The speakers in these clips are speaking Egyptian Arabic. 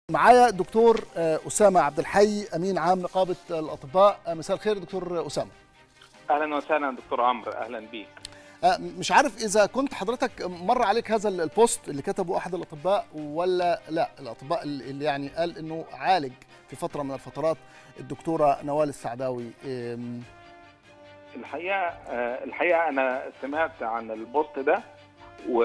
معايا دكتور أسامة عبد الحي أمين عام نقابة الأطباء مساء الخير دكتور أسامة اهلا وسهلا دكتور عمرو اهلا بيك مش عارف إذا كنت حضرتك مر عليك هذا البوست اللي كتبه أحد الأطباء ولا لا الأطباء اللي يعني قال إنه عالج في فترة من الفترات الدكتورة نوال السعداوي الحقيقه الحقيقه انا سمعت عن البوست ده و...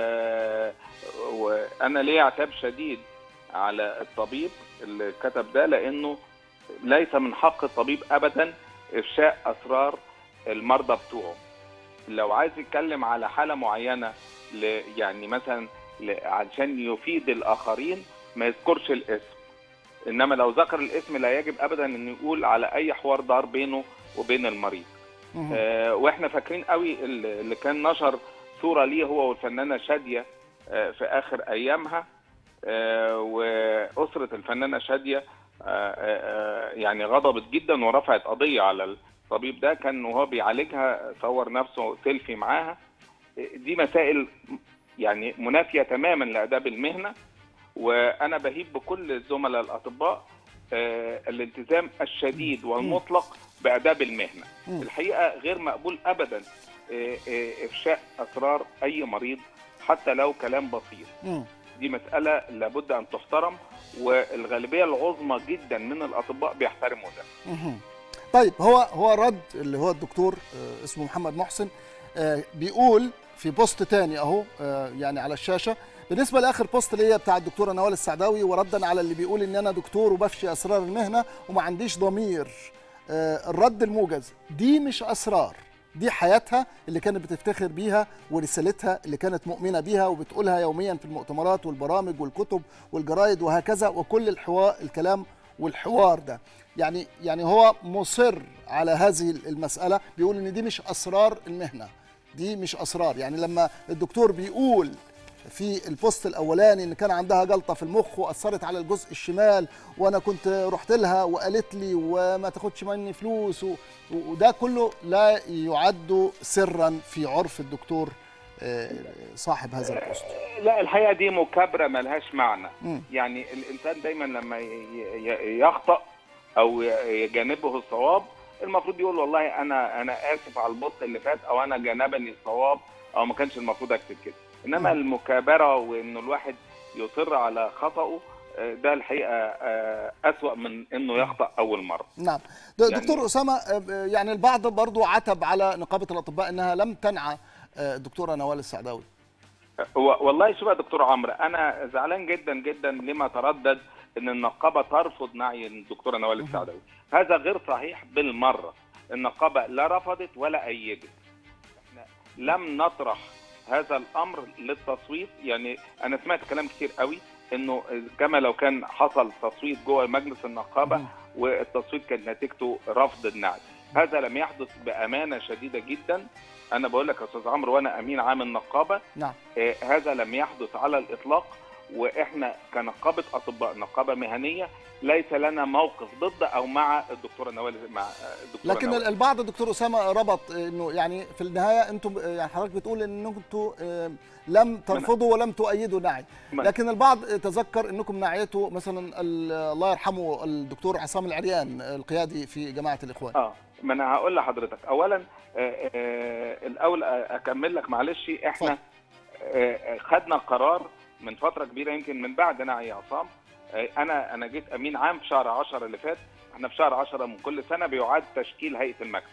وانا ليا عتاب شديد على الطبيب اللي كتب ده لانه ليس من حق الطبيب ابدا افشاء اسرار المرضى بتوعه لو عايز يتكلم على حاله معينه ل... يعني مثلا ل... عشان يفيد الاخرين ما يذكرش الاسم انما لو ذكر الاسم لا يجب ابدا انه يقول على اي حوار دار بينه وبين المريض آه واحنا فاكرين قوي اللي كان نشر صوره ليه هو والفنانه شاديه آه في اخر ايامها آه واسره الفنانه شاديه آه يعني غضبت جدا ورفعت قضيه على الطبيب ده كان وهو بيعالجها صور نفسه سيلفي معاها دي مسائل يعني منافيه تماما لاداب المهنه وانا بهيب بكل الزملاء الاطباء الالتزام الشديد والمطلق باداب المهنه الحقيقه غير مقبول ابدا افشاء اسرار اي مريض حتى لو كلام بسيط دي مساله لابد ان تحترم والغالبيه العظمى جدا من الاطباء بيحترموا ده طيب هو هو رد اللي هو الدكتور اسمه محمد محسن بيقول في بوست تاني اهو يعني على الشاشه بالنسبه لاخر بوست اللي هي بتاع الدكتوره نوال السعداوي وردا على اللي بيقول ان انا دكتور وبفشي اسرار المهنه وما عنديش ضمير الرد الموجز دي مش اسرار دي حياتها اللي كانت بتفتخر بيها ورسالتها اللي كانت مؤمنه بيها وبتقولها يوميا في المؤتمرات والبرامج والكتب والجرايد وهكذا وكل الحوار الكلام والحوار ده يعني يعني هو مصر على هذه المساله بيقول ان دي مش اسرار المهنه دي مش اسرار يعني لما الدكتور بيقول في البوست الاولاني ان كان عندها جلطه في المخ واثرت على الجزء الشمال وانا كنت رحت لها وقالت لي وما تاخدش مني فلوس وده كله لا يعد سرا في عرف الدكتور صاحب هذا البوست لا الحقيقه دي مكابره ملهاش معنى م. يعني الانسان دايما لما يخطا او يجانبه الصواب المفروض يقول والله انا انا اسف على البوست اللي فات او انا جانبني الصواب او ما كانش المفروض اكتب كده انما م. المكابره وانه الواحد يصر على خطأه ده الحقيقه اسوا من انه يخطا اول مره نعم دكتور يعني اسامه يعني البعض برضو عتب على نقابه الاطباء انها لم تنعى الدكتوره نوال السعداوي والله شوف يا دكتور عمرو انا زعلان جدا جدا لما تردد ان النقابه ترفض نعي الدكتوره نوال السعداوي هذا غير صحيح بالمره النقابه لا رفضت ولا ايدت احنا لم نطرح هذا الامر للتصويت يعني انا سمعت كلام كتير قوي انه كما لو كان حصل تصويت جوه مجلس النقابه والتصويت كانت نتيجته رفض النعي هذا لم يحدث بامانه شديده جدا انا بقول لك يا استاذ عمرو وانا امين عام النقابه نعم. آه هذا لم يحدث على الاطلاق واحنا كنقابه اطباء نقابه مهنيه ليس لنا موقف ضد او مع الدكتوره نوال مع الدكتوره لكن نوال. البعض دكتور اسامه ربط انه يعني في النهايه انتم يعني حضرتك بتقول ان انتم لم ترفضوا ولم تؤيدوا نعي لكن البعض تذكر انكم نعيتوا مثلا الله يرحمه الدكتور عصام العريان القيادي في جماعه الاخوان اه ما انا هقول لحضرتك اولا آآ آآ الاول اكمل لك معلش احنا خدنا قرار من فتره كبيره يمكن من بعد نعي عصام انا انا جيت امين عام في شهر 10 اللي فات احنا في شهر 10 من كل سنه بيعاد تشكيل هيئه المكتب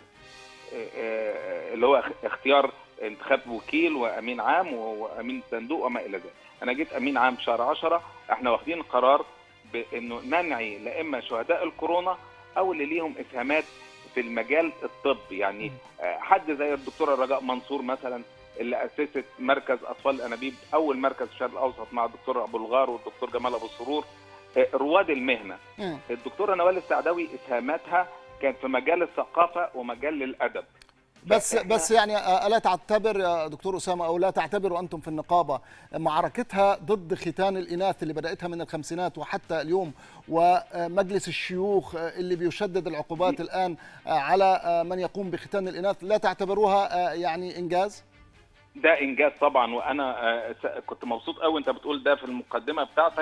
اللي هو اختيار انتخاب وكيل وامين عام وامين صندوق وما الى ذلك انا جيت امين عام في شهر 10 احنا واخدين قرار بانه ننعي لا اما شهداء الكورونا او اللي ليهم اسهامات في المجال الطبي يعني حد زي الدكتوره رجاء منصور مثلا اللي اسست مركز اطفال الانابيب اول مركز في الشرق الاوسط مع الدكتور ابو الغار والدكتور جمال ابو السرور رواد المهنه م. الدكتوره نوال السعداوي اسهاماتها كانت في مجال الثقافه ومجال الادب بس بس يعني الا تعتبر يا دكتور اسامه او لا تعتبروا انتم في النقابه معركتها ضد ختان الاناث اللي بداتها من الخمسينات وحتى اليوم ومجلس الشيوخ اللي بيشدد العقوبات الان على من يقوم بختان الاناث لا تعتبروها يعني انجاز؟ ده انجاز طبعا وانا كنت مبسوط قوي انت بتقول ده في المقدمه بتاعتك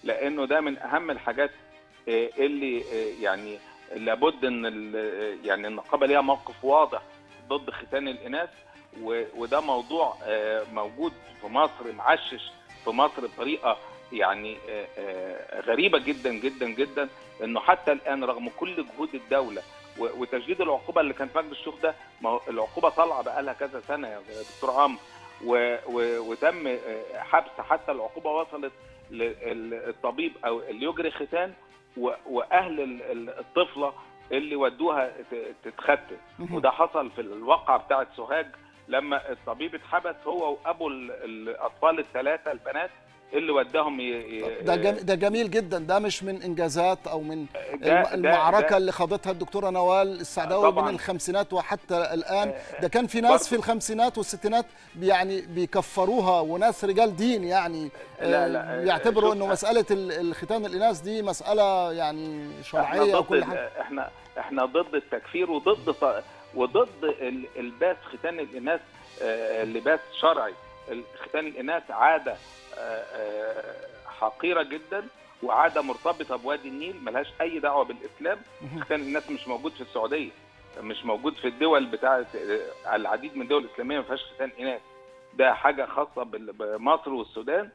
لانه ده من اهم الحاجات آه، اللي آه، يعني لابد ان ال- يعني النقابه ليها موقف واضح ضد ختان الاناث و- وده موضوع آه، موجود في مصر معشش في مصر بطريقه يعني آه، آه، غريبه جدا جدا جدا انه حتى الان رغم كل جهود الدوله و- وتشديد العقوبه اللي كان في مجلس الشيوخ ده ما هو العقوبه طالعه بقى لها كذا سنه يا دكتور عمرو و- و- وتم آه، حبس حتى العقوبه وصلت للطبيب او اللي يجري ختان و- واهل ال- ال- الطفله اللي ودوها ت- تتختن وده حصل في الواقعه بتاعه سوهاج لما الطبيب اتحبس هو وابو ال- الاطفال الثلاثه البنات اللي وداهم ي... ي- ده جم- ده جميل جدا ده مش من انجازات او من ده- الم- ده- المعركه ده- اللي خاضتها الدكتوره نوال السعداوي طبعاً. من الخمسينات وحتى الان آه، ده كان في ناس برضو. في الخمسينات والستينات يعني بيكفروها وناس رجال دين يعني لا، آه، لا، آه، بيعتبروا شوف، انه مساله ال- الختان الاناث دي مساله يعني احنا شرعيه ضد وكل ال- حاجه احنا احنا ضد التكفير وضد ط- وضد ال- الباس ختان الاناث آه، لباس شرعي ال- ختان الاناث عاده آه، آه، حقيره جدا وعاده مرتبطه بوادي النيل ملهاش اي دعوه بالاسلام مهم. ختان الاناث مش موجود في السعوديه مش موجود في الدول بتاعه آه، العديد من الدول الاسلاميه ما فيهاش ختان اناث ده حاجه خاصه بال- بمصر والسودان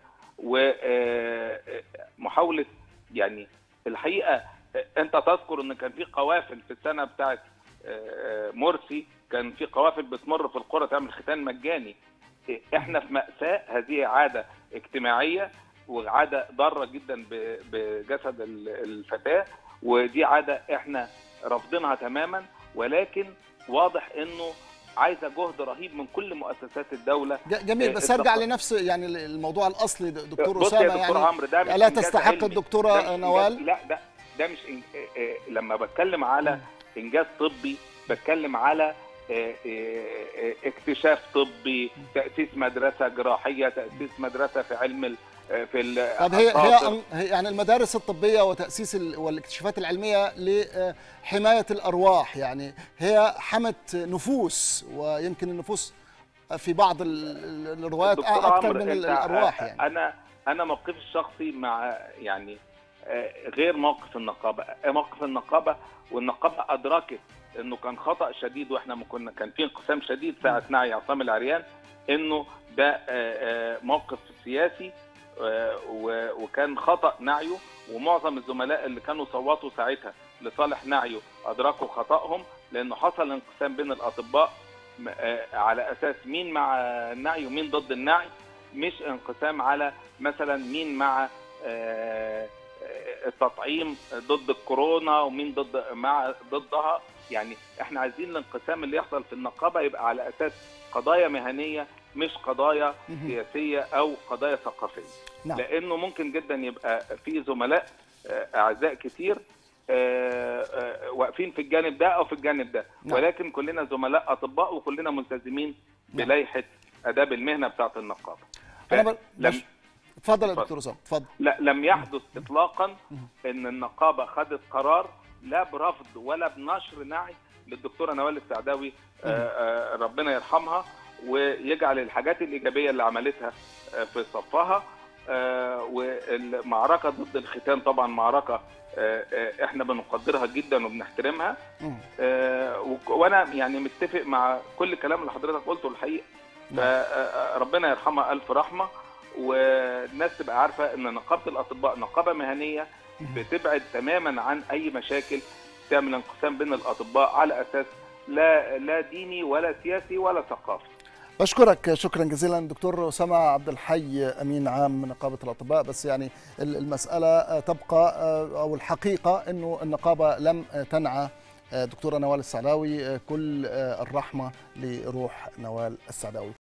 ومحاوله يعني الحقيقه انت تذكر ان كان في قوافل في السنه بتاعت آه، مرسي كان في قوافل بتمر في القرى تعمل ختان مجاني احنا في مأساة هذه عادة اجتماعية وعادة ضارة جدا ب- بجسد ال- الفتاة ودي عادة احنا رافضينها تماما ولكن واضح انه عايزة جهد رهيب من كل مؤسسات الدولة ج- جميل آه، بس ارجع التق- لنفس يعني الموضوع الاصلي د- دكتور بص يا اسامه دكتور يعني عمرو ده مش الا إنجاز تستحق علمي. ده الدكتوره مش إنجاز- نوال لا ده ده مش إن... آه، آه، لما بتكلم على انجاز طبي بتكلم على آه، آه، آه، اكتشاف طبي تاسيس مدرسه جراحيه تاسيس مدرسه في علم ال... آه، في ال- طب هي الأساطر. هي هي يعني المدارس الطبيه وتاسيس ال- والاكتشافات العلميه لحمايه الارواح يعني هي حمت نفوس ويمكن النفوس في بعض ال- ال- الروايات دكتور اكثر عمرو، من أنت- الارواح يعني انا انا موقفي الشخصي مع يعني آه، غير موقف النقابه آه، موقف النقابه والنقابه ادركت انه كان خطا شديد واحنا ما كنا كان في انقسام شديد ساعه نعي عصام العريان انه ده آه، آه، موقف سياسي آه، و- وكان خطا نعيه ومعظم الزملاء اللي كانوا صوتوا ساعتها لصالح نعيه ادركوا خطاهم لانه حصل انقسام بين الاطباء م- آه، على اساس مين مع النعي ومين ضد النعي مش انقسام على مثلا مين مع آه، آه، التطعيم ضد الكورونا ومين ضد مع ضدها يعني احنا عايزين الانقسام اللي يحصل في النقابه يبقى على اساس قضايا مهنيه مش قضايا مهم. سياسيه او قضايا ثقافيه نعم. لانه ممكن جدا يبقى في زملاء آه، اعزاء كتير آه، آه، واقفين في الجانب ده او في الجانب ده نعم. ولكن كلنا زملاء اطباء وكلنا ملتزمين نعم. بلائحه اداب المهنه بتاعه النقابه انا ب- لم بش- اتفضل يا اتفضل. دكتور اسامه اتفضل لا لم يحدث اطلاقا ان النقابه خدت قرار لا برفض ولا بنشر نعي للدكتوره نوال السعداوي آه، آه، ربنا يرحمها ويجعل الحاجات الايجابيه اللي عملتها آه، في صفها آه، والمعركه ضد الختان طبعا معركه آه، آه، احنا بنقدرها جدا وبنحترمها مم. آه، وك- وانا يعني متفق مع كل الكلام اللي حضرتك قلته الحقيقه فربنا يرحمها الف رحمه والناس تبقى عارفه ان نقابه الاطباء نقابه مهنيه بتبعد تماما عن اي مشاكل تعمل انقسام بين الاطباء على اساس لا لا ديني ولا سياسي ولا ثقافي بشكرك شكرا جزيلا دكتور اسامه عبد الحي امين عام نقابه الاطباء بس يعني ال- المساله تبقى او الحقيقه انه النقابه لم تنعى دكتوره نوال السعداوي كل الرحمه لروح نوال السعداوي